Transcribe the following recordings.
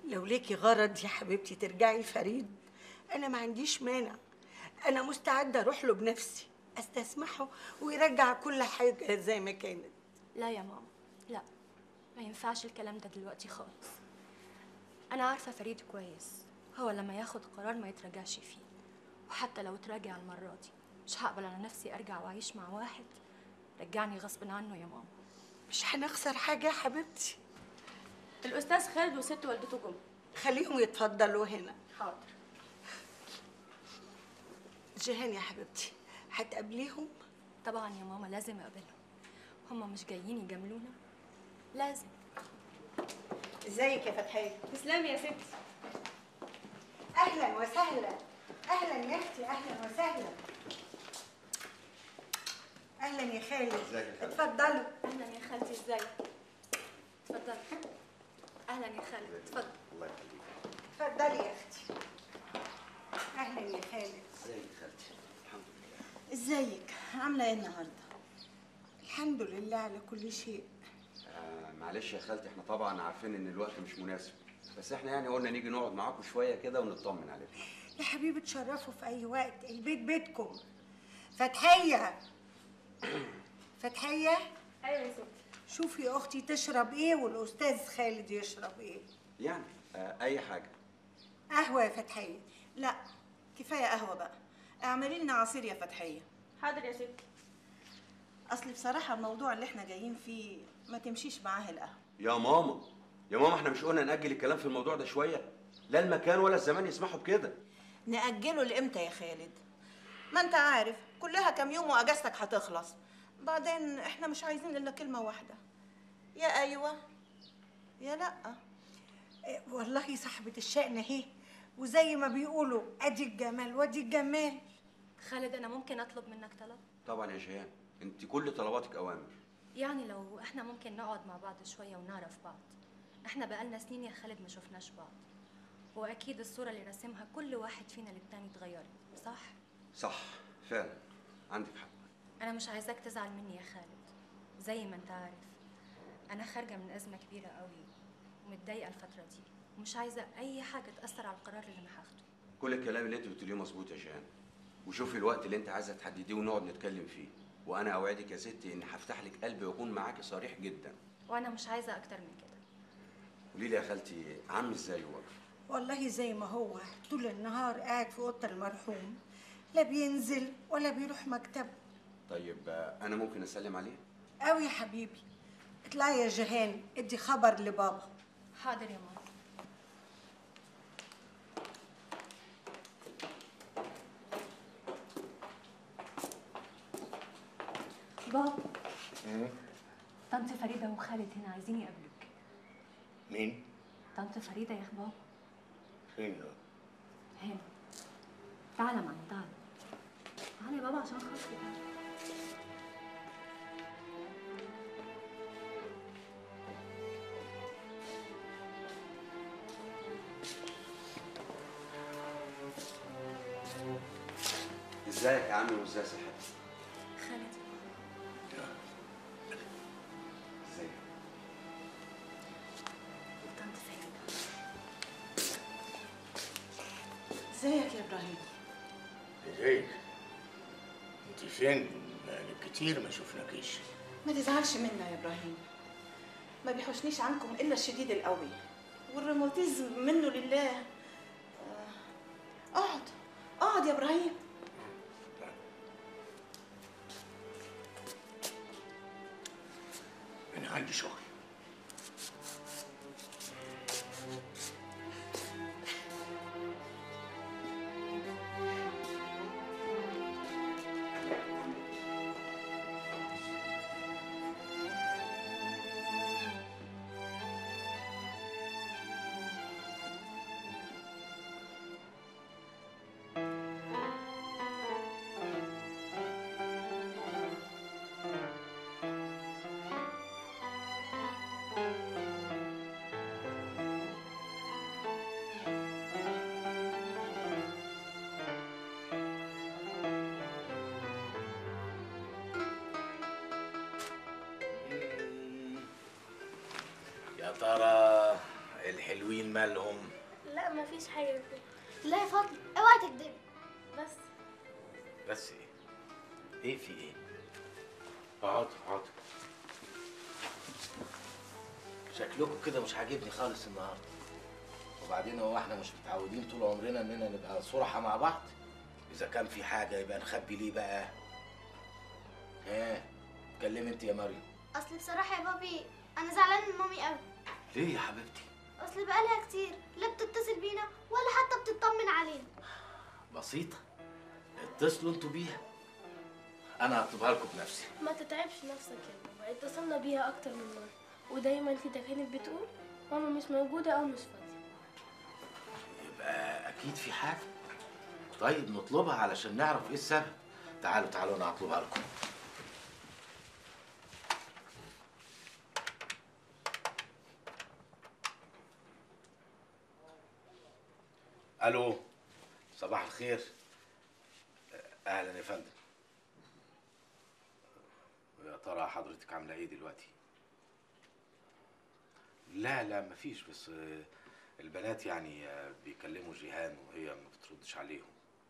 لو ليكي غرض يا حبيبتي ترجعي فريد انا ما عنديش مانع انا مستعده اروح له بنفسي استسمحه ويرجع كل حاجه زي ما كانت لا يا ماما لا ما ينفعش الكلام ده دلوقتي خالص انا عارفه فريد كويس هو لما ياخد قرار ما يتراجعش فيه وحتى لو تراجع المره دي مش هقبل على نفسي ارجع واعيش مع واحد رجعني غصب عنه يا ماما مش هنخسر حاجه يا حبيبتي الاستاذ خالد وست والدته جم خليهم يتفضلوا هنا حاضر جيهان يا حبيبتي هتقابليهم طبعا يا ماما لازم اقابلهم هما مش جايين يجاملونا لازم ازيك يا فتحيه تسلمي يا ستي اهلا وسهلا اهلا يا اختي اهلا وسهلا اهلا يا خالد ازيك يا خالد؟ اتفضلوا اهلا يا خالتي ازيك اتفضلي اهلا يا خالد اتفضل الله يخليك اتفضلي يا اختي اهلا يا خالد ازيك يا خالتي الحمد لله ازيك عامله ايه النهارده الحمد لله على كل شيء آه معلش يا خالتي احنا طبعا عارفين ان الوقت مش مناسب بس احنا يعني قلنا نيجي نقعد معاكم شويه كده ونطمن عليكم يا حبيبي تشرفوا في اي وقت البيت بيتكم فتحيه فتحيه ايوه يا ستي شوفي يا اختي تشرب ايه والاستاذ خالد يشرب ايه يعني آه اي حاجه قهوه يا فتحيه لا كفايه قهوه بقى اعملي لنا عصير يا فتحيه حاضر يا ستي اصل بصراحه الموضوع اللي احنا جايين فيه ما تمشيش معاه القهوه يا ماما يا ماما احنا مش قلنا ناجل الكلام في الموضوع ده شويه لا المكان ولا الزمان يسمحوا بكده نأجله لامتى يا خالد ما انت عارف كلها كام يوم واجازتك هتخلص بعدين احنا مش عايزين الا كلمه واحده يا ايوه يا لا إيه، والله صاحبة الشأن اهي وزي ما بيقولوا ادي الجمال وادي الجمال خالد انا ممكن اطلب منك طلب طبعا يا جيهان انت كل طلباتك اوامر يعني لو احنا ممكن نقعد مع بعض شويه ونعرف بعض احنا بقالنا سنين يا خالد ما شفناش بعض واكيد الصوره اللي رسمها كل واحد فينا للتاني اتغيرت صح صح فعلا عندك حق انا مش عايزاك تزعل مني يا خالد زي ما انت عارف انا خارجه من ازمه كبيره قوي ومتضايقه الفتره دي ومش عايزه اي حاجه تاثر على القرار اللي انا هاخده كل الكلام اللي انت بتقوليه مظبوط يا جيهان وشوفي الوقت اللي انت عايزه تحدديه ونقعد نتكلم فيه وانا اوعدك يا ستي اني هفتح لك قلبي واكون معاكي صريح جدا وانا مش عايزه اكتر من كده قولي لي يا خالتي عم ازاي هو والله زي ما هو طول النهار قاعد في اوضه المرحوم لا بينزل ولا بيروح مكتبه طيب آه، انا ممكن اسلم عليه قوي يا حبيبي اطلعي يا جهان ادي خبر لبابا حاضر يا ماما بابا طنط فريدة وخالد هنا عايزين يقابلوك مين؟ طنط فريدة يا بابا فين ده؟ هنا تعالى معايا تعالى تعالى يا بابا عشان خاطري تعالى. ازيك يا عمي وازاي صحتك خالد ازيك طنط فريدة ازيك يا ابراهيم ازيك؟ انت فين؟ بقالك كتير ما شفناكيش ما تزعلش منا يا ابراهيم ما بيحوشنيش عنكم الا الشديد القوي والروماتيزم منه لله آه، اقعد اقعد يا ابراهيم انا عندي شغل يا ترى الحلو الحلوين مالهم لا مفيش حاجة كده لا يا فاطمة اوعي تكدبي بس بس ايه ايه في ايه اقعدوا اقعدوا شكلكم كده مش عاجبني خالص النهارده وبعدين هو احنا مش متعودين طول عمرنا اننا نبقى صراحة مع بعض اذا كان في حاجة يبقى نخبي ليه بقى ها اتكلمي انت يا مريم اصل بصراحة يا بابي انا زعلان من مامي قوي ليه يا حبيبتي اصل بقالها كتير لا بتتصل بينا ولا حتى بتطمن علينا بسيطة اتصلوا انتوا بيها انا هطلبها لكم بنفسي ما تتعبش نفسك يا بابا اتصلنا بيها اكتر من مره ودايما تيتا كانت بتقول ماما مش موجوده او مش فاضيه يبقى اكيد في حاجة طيب نطلبها علشان نعرف ايه السبب تعالوا تعالوا انا هطلبها لكم الو صباح الخير اهلا يا فندم يا ترى حضرتك عامله ايه دلوقتي لا لا مفيش بس آه، البنات يعني آه، بيكلموا جيهان وهي ما بتردش عليهم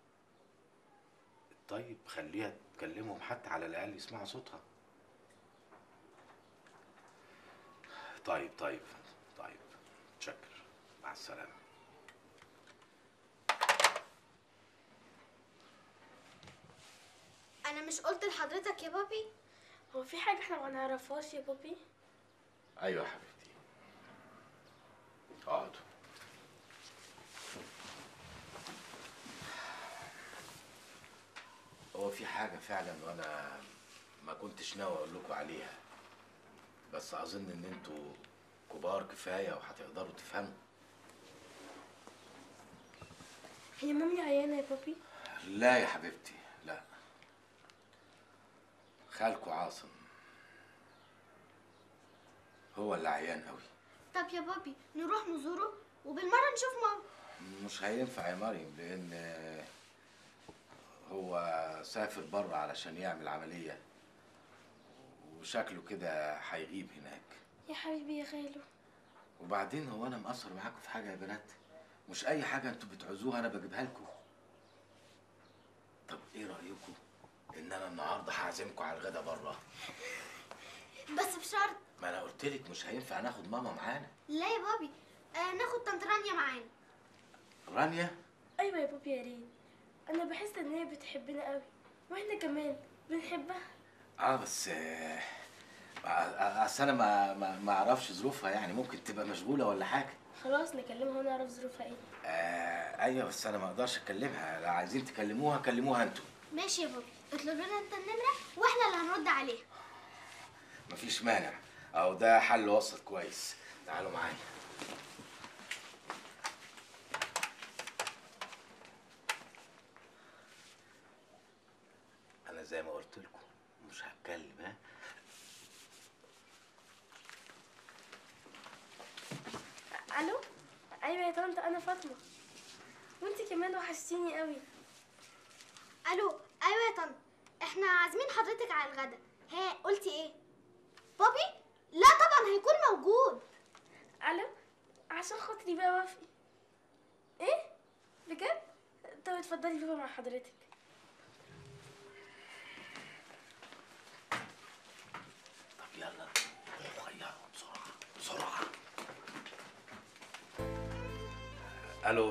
طيب خليها تكلمهم حتى على الاقل يسمعوا صوتها طيب طيب طيب تشكر مع السلامه انا مش قلت لحضرتك يا بابي هو في حاجه احنا ما نعرفهاش يا بابي ايوه يا حبيبتي اقعدوا هو في حاجة فعلا وانا ما كنتش ناوي اقول لكم عليها بس اظن ان انتوا كبار كفاية وهتقدروا تفهموا هي مامي عيانه يا بابي لا يا حبيبتي لا خالكوا عاصم هو اللي عيان قوي طب يا بابي نروح نزوره وبالمرة نشوف ماما مش هينفع يا مريم لان هو سافر بره علشان يعمل عملية وشكله كده هيغيب هناك يا حبيبي يا خالو وبعدين هو انا مقصر معاكم في حاجة يا بنات مش اي حاجة انتوا بتعوزوها انا بجيبها لكم طب ايه رأيكم ان انا النهارده هعزمكم على الغدا بره بس بشرط ما انا قلت لك مش هينفع ناخد ماما معانا لا يا بابي آه ناخد طنط رانيا معانا رانيا ايوه يا بابي يا ريت انا بحس ان هي بتحبنا قوي واحنا كمان بنحبها اه بس آه، آه، اصل انا ما ما ما اعرفش ظروفها يعني ممكن تبقى مشغوله ولا حاجه خلاص نكلمها ونعرف ظروفها ايه آه ايوه بس انا ما اقدرش اكلمها لو عايزين تكلموها كلموها انتوا ماشي يا بابي اطلب لنا انت النمرة واحنا اللي هنرد عليها مفيش مانع اهو ده حل وسط كويس تعالوا معايا انا زي ما قلت لكم مش هتكلم ها الو ايوه يا طنط انا فاطمه وانت كمان وحشتيني قوي الو ايوه يا طنط احنا عازمين حضرتك على الغدا ها قلتي ايه بابي لا طبعا هيكون موجود الو عشان خاطري بقى وافقي ايه بجد طب اتفضلي بابا مع حضرتك طب يلا غيروا بسرعه بسرعه الو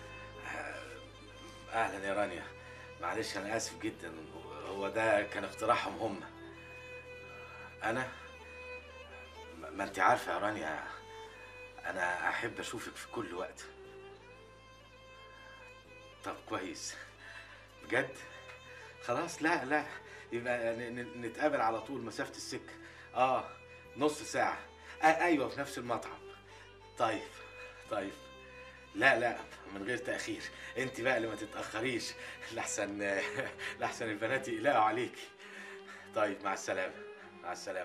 اهلا يا رانيا معلش انا اسف جدا هو ده كان اقتراحهم هم انا ما ما انت عارفه يا رانيا انا احب اشوفك في كل وقت طب كويس بجد خلاص لا لا يبقى ن- ن- نتقابل على طول مسافة السكة اه نص ساعة آه ايوه في نفس المطعم طيب طيب لا لا من غير تأخير انت بقى اللي ما تتأخريش لحسن لحسن البنات يقلقوا عليكي طيب مع السلامة مع السلامة